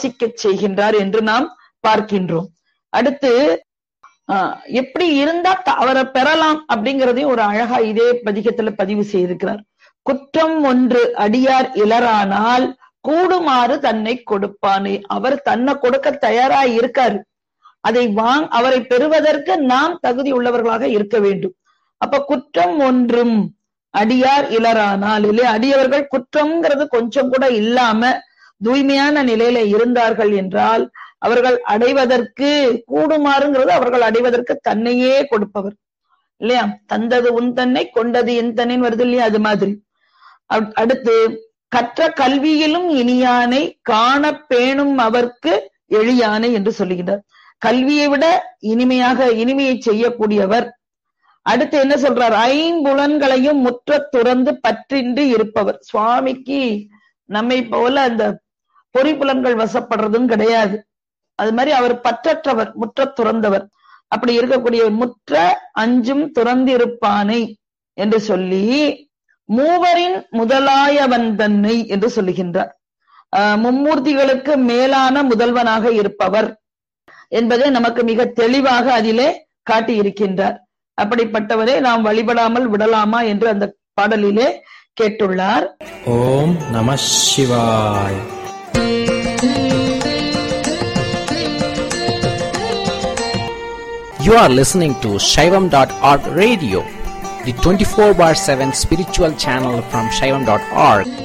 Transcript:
யோசிக்க செய்கின்றார் என்று நாம் பார்க்கின்றோம் அடுத்து ஆஹ், எப்படி இருந்தா த- அவரை பெறலாம் அப்படிங்கறதையும் ஒரு அழகா இதே பதிகத்துல பதிவு செய்திருக்கிறார் குற்றம் ஒன்று அடியார் இலரானால் கூடுமாறு தன்னை கொடுப்பானே அவர் தன்னை கொடுக்க தயாரா இருக்காரு அதை வாங் அவரை பெறுவதற்கு நாம் தகுதி உள்ளவர்களாக இருக்க வேண்டும் அப்ப குற்றம் ஒன்றும் அடியார் இலரானால் இல்லை அடியவர்கள் குற்றம்ங்கிறது கொஞ்சம் கூட இல்லாம தூய்மையான நிலையில இருந்தார்கள் என்றால் அவர்கள் அடைவதற்கு கூடுமாறுங்கிறது அவர்கள் அடைவதற்கு தன்னையே கொடுப்பவர் இல்லையா தந்தது உன் தன்னை கொண்டது என் தன்னைன்னு வருது இல்லையா அது மாதிரி அட்- அடுத்து கற்ற கல்வியிலும் இனியானை காண பேணும் அவர்க்கு எளியானை என்று சொல்லுகிறார் கல்வியை விட இனிமையாக இனிமையை செய்யக்கூடியவர் அடுத்து என்ன சொல்றார் ஐம்புலன்களையும் முற்ற துறந்து பற்றின்றி இருப்பவர் சுவாமிக்கு நம்மை போல அந்த பொறிப்புலன்கள் வசப்படுறதும் கிடையாது அது மாதிரி அவர் பற்றற்றவர் முற்ற துறந்தவர் அப்படி இருக்கக்கூடிய முற்ற அஞ்சும் துறந்திருப்பானை என்று சொல்லி மூவரின் முதலாயவன் தன்னை என்று சொல்லுகின்றார் ஆஹ் மும்மூர்த்திகளுக்கு மேலான முதல்வனாக இருப்பவர் என்பதை நமக்கு மிக தெளிவாக அதிலே காட்டி இருக்கின்றார் அப்படிப்பட்டவரை நாம் வழிபடாமல் விடலாமா என்று அந்த பாடலிலே கேட்டுள்ளார் ஓம் நம சிவாய் You are listening to Shaivam.org radio, the 24 bar 7 spiritual channel from Shaivam.org.